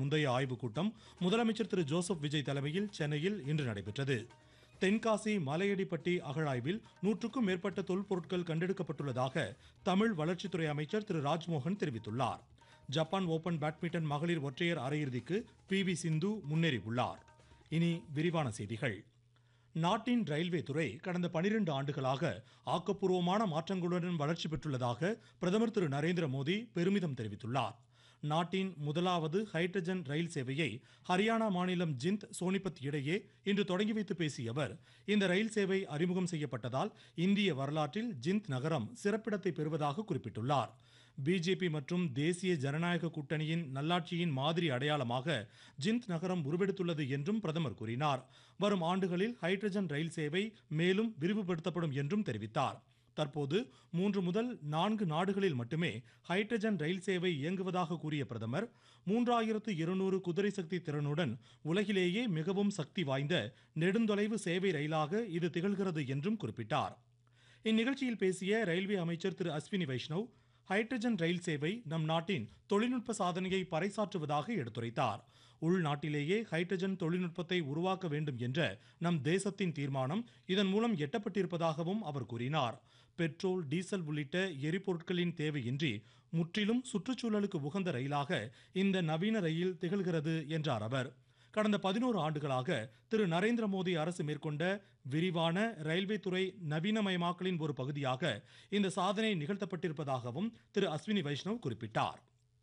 முந்தைய ஆய்வுக் கூட்டம் முதலமைச்சர் திரு ஜோசப் விஜய் தலைமையில் சென்னையில் இன்று நடைபெற்றது தென்காசி மலையடிப்பட்டி அகழாய்வில் நூற்றுக்கும் மேற்பட்ட தொல்பொருட்கள் கண்டெடுக்கப்பட்டுள்ளதாக தமிழ் வளர்ச்சித்துறை அமைச்சர் திரு ராஜ்மோகன் தெரிவித்துள்ளார் ஜப்பான் ஓபன் பேட்மிண்டன் மகளிர் ஒற்றையர் அரையிறுதிக்கு பி வி சிந்து முன்னேறியுள்ளார் இனி விரிவான செய்திகள் நாட்டின் ரயில்வே துறை கடந்த 12 ஆண்டுகளாக ஆக்கப்பூர்வமான மாற்றங்களுடன் வளர்ச்சி பெற்றுள்ளதாக பிரதமர் திரு நரேந்திர மோடி பெருமிதம் தெரிவித்துள்ளார் நாட்டின் முதலாவது ஹைட்ரஜன் ரயில் சேவையை ஹரியானா மாநிலம் ஜிந்த் சோனிபத் இடையே இன்று தொடங்கி வைத்து பேசிய அவர் இந்த ரயில் சேவை அறிமுகம் செய்யப்பட்டதால் இந்திய வரலாற்றில் ஜிந்த் நகரம் சிறப்பிடத்தை பெறுவதாக குறிப்பிட்டுள்ளார் பிஜேபி மற்றும் தேசிய ஜனநாயக கூட்டணியின் நல்லாட்சியின் மாதிரி அடையாளமாக ஜிந்த் நகரம் உருவெடுத்துள்ளது என்றும் பிரதமர் கூறினார் வரும் ஆண்டுகளில் ஹைட்ரஜன் ரயில் சேவை மேலும் விரிவுபடுத்தப்படும் என்றும் தெரிவித்தார் தற்போது மூன்று முதல் நான்கு நாடுகளில் மட்டுமே ஹைட்ரஜன் ரயில் சேவை இயங்குவதாக கூறிய பிரதமர் மூன்றாயிரத்து இருநூறு குதிரை சக்தி திறனுடன் உலகிலேயே மிகவும் சக்தி வாய்ந்த நெடுந்தொலைவு சேவை ரயிலாக இது திகழ்கிறது என்றும் குறிப்பிட்டார் இந்நிகழ்ச்சியில் பேசிய ரயில்வே அமைச்சர் திரு அஸ்வினி வைஷ்ணவ் ஹைட்ரஜன் ரயில் சேவை நம் நாட்டின் தொழில்நுட்ப சாதனையை பறைசாற்றுவதாக எடுத்துரைத்தார் உள்நாட்டிலேயே ஹைட்ரஜன் தொழில்நுட்பத்தை உருவாக்க வேண்டும் என்ற நம் தேசத்தின் தீர்மானம் இதன் மூலம் எட்டப்பட்டிருப்பதாகவும் அவர் கூறினார் பெட்ரோல் டீசல் உள்ளிட்ட எரிபொருட்களின் தேவையின்றி முற்றிலும் சுற்றுச்சூழலுக்கு உகந்த ரயிலாக இந்த நவீன ரயில் திகழ்கிறது என்றார் அவர் கடந்த பதினோரு ஆண்டுகளாக திரு நரேந்திர மோடி அரசு மேற்கொண்ட விரிவான ரயில்வே துறை நவீனமயமாக்கலின் ஒரு பகுதியாக இந்த சாதனை நிகழ்த்தப்பட்டிருப்பதாகவும் திரு அஸ்வினி வைஷ்ணவ் குறிப்பிட்டார்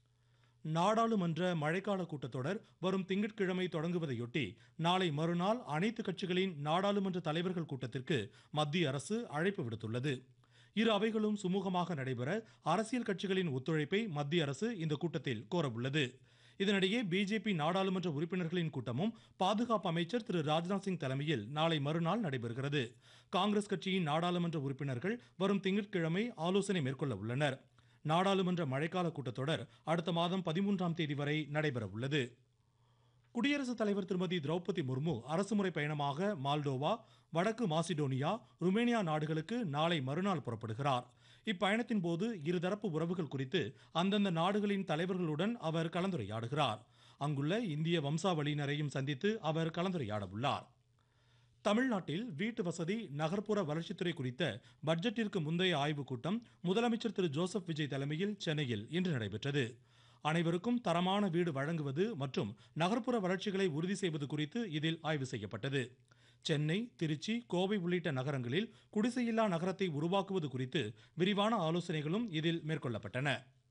நாடாளுமன்ற மழைக்கால கூட்டத்தொடர் வரும் திங்கட்கிழமை தொடங்குவதையொட்டி நாளை மறுநாள் அனைத்து கட்சிகளின் நாடாளுமன்ற தலைவர்கள் கூட்டத்திற்கு மத்திய அரசு அழைப்பு விடுத்துள்ளது இரு அவைகளும் சுமூகமாக நடைபெற அரசியல் கட்சிகளின் ஒத்துழைப்பை மத்திய அரசு இந்த கூட்டத்தில் கோரவுள்ளது இதனிடையே பிஜேபி நாடாளுமன்ற உறுப்பினர்களின் கூட்டமும் பாதுகாப்பு அமைச்சர் திரு ராஜ்நாத் சிங் தலைமையில் நாளை மறுநாள் நடைபெறுகிறது காங்கிரஸ் கட்சியின் நாடாளுமன்ற உறுப்பினர்கள் வரும் திங்கட்கிழமை ஆலோசனை மேற்கொள்ள உள்ளனர் நாடாளுமன்ற மழைக்கால கூட்டத்தொடர் அடுத்த மாதம் பதிமூன்றாம் தேதி வரை நடைபெற உள்ளது குடியரசுத் தலைவர் திருமதி திரௌபதி முர்மு அரசுமுறை பயணமாக மால்டோவா வடக்கு மாசிடோனியா ருமேனியா நாடுகளுக்கு நாளை மறுநாள் புறப்படுகிறார் இப்பயணத்தின் போது இருதரப்பு உறவுகள் குறித்து அந்தந்த நாடுகளின் தலைவர்களுடன் அவர் கலந்துரையாடுகிறார் அங்குள்ள இந்திய வம்சாவளியினரையும் சந்தித்து அவர் கலந்துரையாட உள்ளார் தமிழ்நாட்டில் வீட்டு வசதி நகர்ப்புற வளர்ச்சித்துறை குறித்த பட்ஜெட்டிற்கு முந்தைய ஆய்வுக் கூட்டம் முதலமைச்சர் திரு ஜோசப் விஜய் தலைமையில் சென்னையில் இன்று நடைபெற்றது அனைவருக்கும் தரமான வீடு வழங்குவது மற்றும் நகர்ப்புற வளர்ச்சிகளை உறுதி செய்வது குறித்து இதில் ஆய்வு செய்யப்பட்டது சென்னை திருச்சி கோவை உள்ளிட்ட நகரங்களில் குடிசையில்லா நகரத்தை உருவாக்குவது குறித்து விரிவான ஆலோசனைகளும் இதில் மேற்கொள்ளப்பட்டன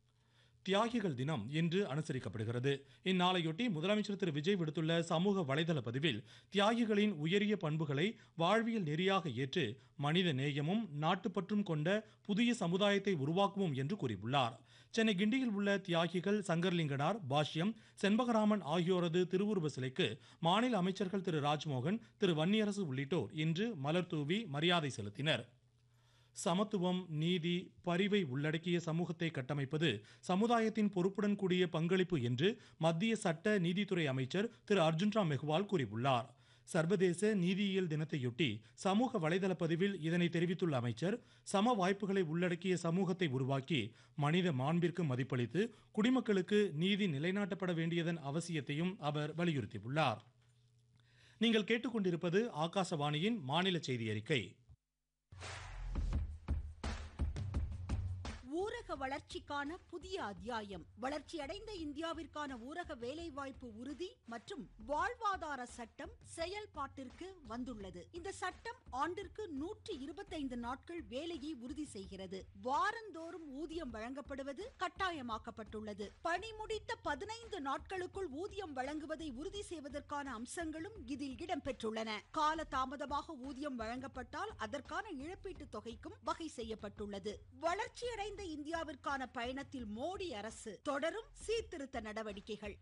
தியாகிகள் தினம் இன்று அனுசரிக்கப்படுகிறது இந்நாளையொட்டி முதலமைச்சர் திரு விஜய் விடுத்துள்ள சமூக வலைதள பதிவில் தியாகிகளின் உயரிய பண்புகளை வாழ்வியல் நெறியாக ஏற்று மனித நேயமும் நாட்டுப்பற்றும் கொண்ட புதிய சமுதாயத்தை உருவாக்குவோம் என்று கூறியுள்ளார் சென்னை கிண்டியில் உள்ள தியாகிகள் சங்கர்லிங்கனார் பாஷ்யம் செண்பகராமன் ஆகியோரது திருவுருவ சிலைக்கு மாநில அமைச்சர்கள் திரு ராஜ்மோகன் திரு வன்னியரசு உள்ளிட்டோர் இன்று மலர் தூவி மரியாதை செலுத்தினர் சமத்துவம் நீதி பரிவை உள்ளடக்கிய சமூகத்தை கட்டமைப்பது சமுதாயத்தின் பொறுப்புடன் கூடிய பங்களிப்பு என்று மத்திய சட்ட நீதித்துறை அமைச்சர் திரு அர்ஜுன் ராம் மெஹ்வால் கூறியுள்ளார் சர்வதேச நீதியியல் தினத்தையொட்டி சமூக வலைதள பதிவில் இதனை தெரிவித்துள்ள அமைச்சர் சம வாய்ப்புகளை உள்ளடக்கிய சமூகத்தை உருவாக்கி மனித மாண்பிற்கு மதிப்பளித்து குடிமக்களுக்கு நீதி நிலைநாட்டப்பட வேண்டியதன் அவசியத்தையும் அவர் வலியுறுத்தியுள்ளார் நீங்கள் கேட்டுக்கொண்டிருப்பது ஆகாசவாணியின் மாநில செய்தி அறிக்கை ஊரக வளர்ச்சிக்கான புதிய அத்தியாயம் வளர்ச்சியடைந்த இந்தியாவிற்கான ஊரக வேலைவாய்ப்பு உறுதி மற்றும் வாழ்வாதார சட்டம் செயல்பாட்டிற்கு வந்துள்ளது இந்த சட்டம் ஆண்டிற்கு நூற்றி இருபத்தைந்து நாட்கள் வேலையை உறுதி செய்கிறது வாரந்தோறும் ஊதியம் வழங்கப்படுவது கட்டாயமாக்கப்பட்டுள்ளது பணி முடித்த பதினைந்து நாட்களுக்குள் ஊதியம் வழங்குவதை உறுதி செய்வதற்கான அம்சங்களும் இதில் இடம்பெற்றுள்ளன கால தாமதமாக ஊதியம் வழங்கப்பட்டால் அதற்கான இழப்பீட்டுத் தொகைக்கும் வகை செய்யப்பட்டுள்ளது வளர்ச்சியடைந்த இந்தியாவிற்கான பயணத்தில் மோடி அரசு தொடரும் சீர்திருத்த நடவடிக்கைகள்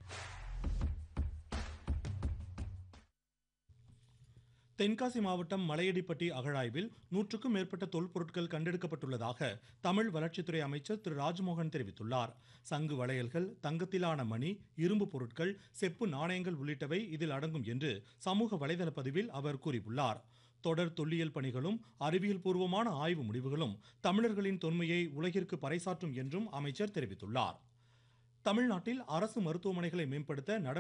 தென்காசி மாவட்டம் மலையடிப்பட்டி அகழாய்வில் நூற்றுக்கும் மேற்பட்ட தொல்பொருட்கள் கண்டெடுக்கப்பட்டுள்ளதாக தமிழ் வளர்ச்சித்துறை அமைச்சர் திரு ராஜ்மோகன் தெரிவித்துள்ளார் சங்கு வளையல்கள் தங்கத்திலான மணி இரும்பு பொருட்கள் செப்பு நாணயங்கள் உள்ளிட்டவை இதில் அடங்கும் என்று சமூக வலைதள பதிவில் அவர் கூறியுள்ளார் தொடர் தொல்லியல் பணிகளும் அறிவியல் பூர்வமான ஆய்வு முடிவுகளும் தமிழர்களின் தொன்மையை உலகிற்கு பறைசாற்றும் என்றும் அமைச்சர் தெரிவித்துள்ளார் தமிழ்நாட்டில் அரசு மருத்துவமனைகளை மேம்படுத்த நடவடிக்கை